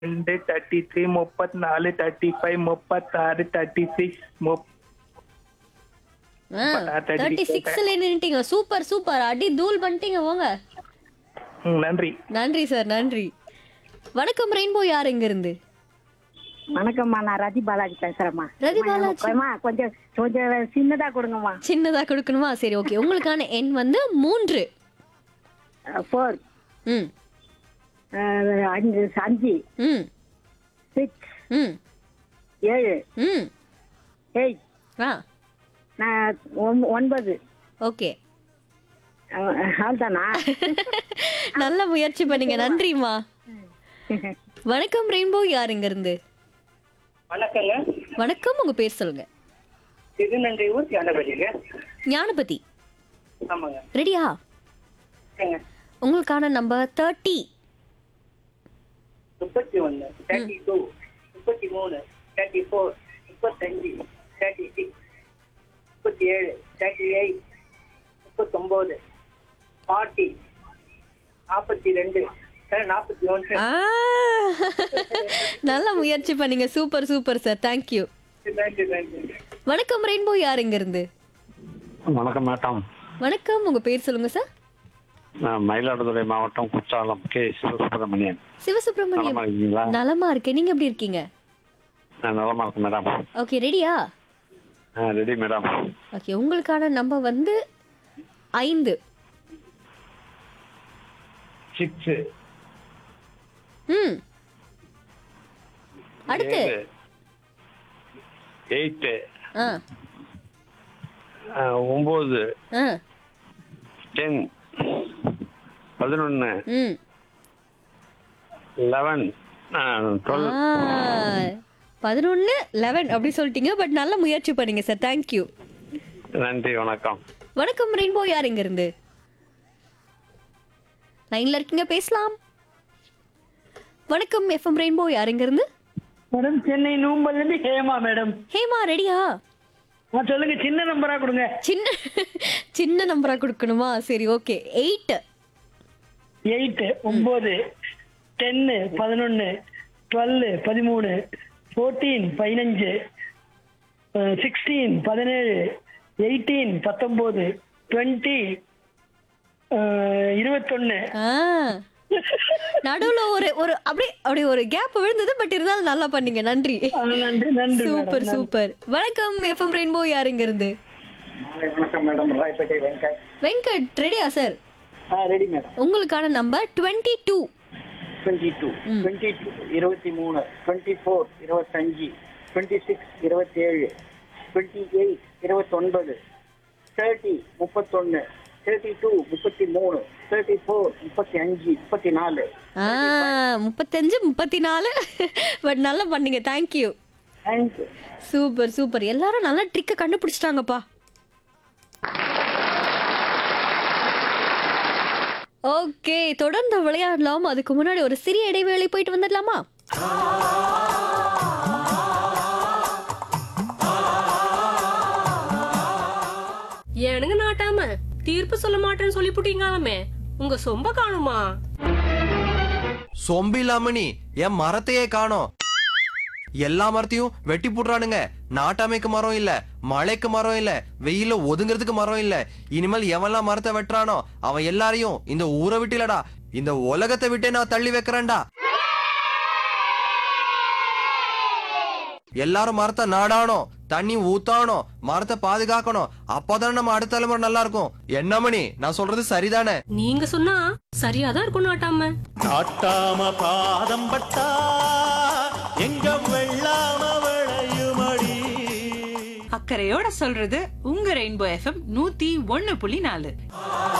ரெண்டு thirty three முப்பத்தி நாலு தேர்ட்டி ஃபைவ் முப்பத்தாறு தேர்ட்டி சிக்ஸ் முப் தேர்ட்டி சிக்ஸ்ல நின்னுட்டீங்க சூப்பர் சூப்பர் அடி தூள் பண்ணிட்டீங்க போங்க ம், நன்றி நன்றி சார் நன்றி வணக்கம் ரெயின்போ யார் எங்க இருந்து வணக்கம்மா நான் ரதி பாலாஜி பேசுறேம்மா ரதி பாலாஜி. அம்மா, கொஞ்சம் கொஞ்சம் சின்னதா கொடுங்கம்மா சின்னதா கொடுக்கணுமா சரி ஓகே உங்களுக்கான எண் வந்து மூன்று ஃபோர் ம் அஞ்சு அஞ்சு ம் சிக்ஸ் ம் ஏழு ம் எயிட் ஆ நான் ஒன்- ஒன்பது ஓகே ஆள்தானா நல்ல முயற்சி பண்ணீங்க நன்றிம்மா வணக்கம் ரெயின்போ யார் எங்க இருந்து வணக்கங்க வணக்கம் உங்க பேர் சொல்லுங்க திருநங்கை ஊர் தியானபதிங்க ஞானபதி ஆமாங்க ரெடியா ஓகேங்க உங்களுக்கான நம்பர் தேர்ட்டி முப்பத்தி ஒன்று தேர்ட்டி டூ முப்பத்தி மூணு தேர்ட்டி ஃபோர் முப்பத்தஞ்சு தேர்ட்டி சிக்ஸ் முப்பத்தி ஏழு தேர்ட்டி எயிட் முப்பத்தொம்போது ஃபார்ட்டி நாற்பத்தி ரெண்டு நாற்பத்தி ஒன்று ஆ நல்ல முயற்சி பண்ணீங்க சூப்பர் சூப்பர் சார் தேங்க்யூ நன்றி நன்றி வணக்கம் ரெயின்போ யார் எங்க இருந்து வணக்கம் மேடம் வணக்கம் உங்க பேர் சொல்லுங்க சார் நான் மயிலாடுதுறை மாவட்டம் குற்றாலம் கே சிவசுப்பிரமணியன் சிவசுப்ரமணியம் நலமா இருக்கீங்களா நலமா இருக்கேன் நீங்க எப்படி இருக்கீங்க நான் நலமா இருக்கேன் மேடம் ஓகே ரெடியா ஆ ரெடி மேடம் ஓகே உங்களுக்கான நம்பர் வந்து ஐந்து சிக்ஸ் ம் அடுத்து எயிட்டு ஆ ஒம்பது ஆ டென் பதினொன்று ம் லெவன் டுவெல் பதினொன்று லெவன் அப்படி சொல்லிட்டீங்க பட் நல்ல முயற்சி பண்ணீங்க சார் தேங்க்யூ நன்றி வணக்கம் வணக்கம் ரெயின்போ யார் எங்க இருந்து லைன்ல இருக்கீங்க பேசலாம் வணக்கம் எஃப்எம் ரெயின்போ யார் எங்க இருந்து மேடம் சென்னை நூம்பல்ல இருந்து ஹேமா மேடம் ஹேமா ரெடியா ஆ, சொல்லுங்க சின்ன நம்பரா கொடுங்க சின்ன சின்ன நம்பரா கொடுக்கணுமா சரி ஓகே எயிட் எயிட் ஒன்பது டென்னு பதினொன்னு டுவெல் பதிமூணு ஃபோர்டீன் பதினஞ்சு சிக்ஸ்டீன் பதினேழு எயிட்டீன் பத்தொம்போது டுவெண்ட்டி இருபத்தொன்னு ஆ நடுவுல ஒரு ஒரு அப்படியே அப்படியே ஒரு கேப் விழுந்தது பட் இருந்தாலும் நல்லா பண்ணீங்க நன்றி ஆ, நன்றி நன்றி சூப்பர் சூப்பர் வணக்கம் எஃப்எம் ரெயின்போ யார் இங்க இருந்து வணக்கம் மேடம் ராய்பேட்டை வெங்கட் வெங்கட் ரெடியா சார் ஆ ரெடி மேடம் உங்களுக்கான number twenty two twenty two twenty two இருபத்தி மூணு டுவெண்ட்டி ஃபோர் இருபத்தஞ்சு டுவெண்ட்டி சிக்ஸ் இருபத்தேழு டுவெண்ட்டி எயிட் இருபத்தொன்பது தேர்ட்டி முப்பத்தொன்று தேர்ட்டி டூ முப்பத்தி மூணு தேர்ட்டி ஃபோர் முப்பத்தி அஞ்சு முப்பத்தி நாலு ஆ முப்பத்தஞ்சு முப்பத்தி நாலு பட் நல்லா பண்ணீங்க தேங்க்யூ தேங்க்யூ சூப்பர் சூப்பர் எல்லாரும் நல்லா ட்ரிக்கை கண்டுபிடிச்சிட்டாங்கப்பா ஓகே தொடர்ந்து விளையாடலாம் அதுக்கு முன்னாடி ஒரு சிறிய இடைவேளை போயிட்டு வந்துடலாமா ஏனுங்க நாட்டாம தீர்ப்பு சொல்ல மாட்டேன்னு சொல்லிப்புட்டீங்களாமே உங்க சொம்ப காணுமா சொம்பு இல்லாம நீ என் மரத்தையே காணோம் எல்லா மரத்தையும் வெட்டி போடுறானுங்க நாட்டாமைக்கு மரம் இல்ல மழைக்கு மரம் இல்ல வெயில ஒதுங்கிறதுக்கு மரம் இல்ல இனிமேல் எவன்லாம் மரத்தை வெட்டுறானோ அவன் எல்லாரையும் இந்த ஊரை விட்டு இல்லடா இந்த உலகத்தை விட்டே நான் தள்ளி வைக்கிறேன்டா எல்லாரும் மரத்தை நாடானோம் தண்ணி ஊத்தானோம் மரத்தை பாதுகாக்கணும் அப்போதானே நம்ம அடுத்த தலைமுறை நல்லா இருக்கும் என்ன மணி நான் சொல்றது சரிதானே நீங்க சொன்னா சரியாதான் இருக்கும் நாட்டாம நாட்டாம பாதம் பட்டா எங்க வெள்ளாம விளையுமடி அக்கறையோட சொல்றது உங்க ரெயின்போ எஃப்எம் நூத்தி ஒண்ணு புள்ளி நாலு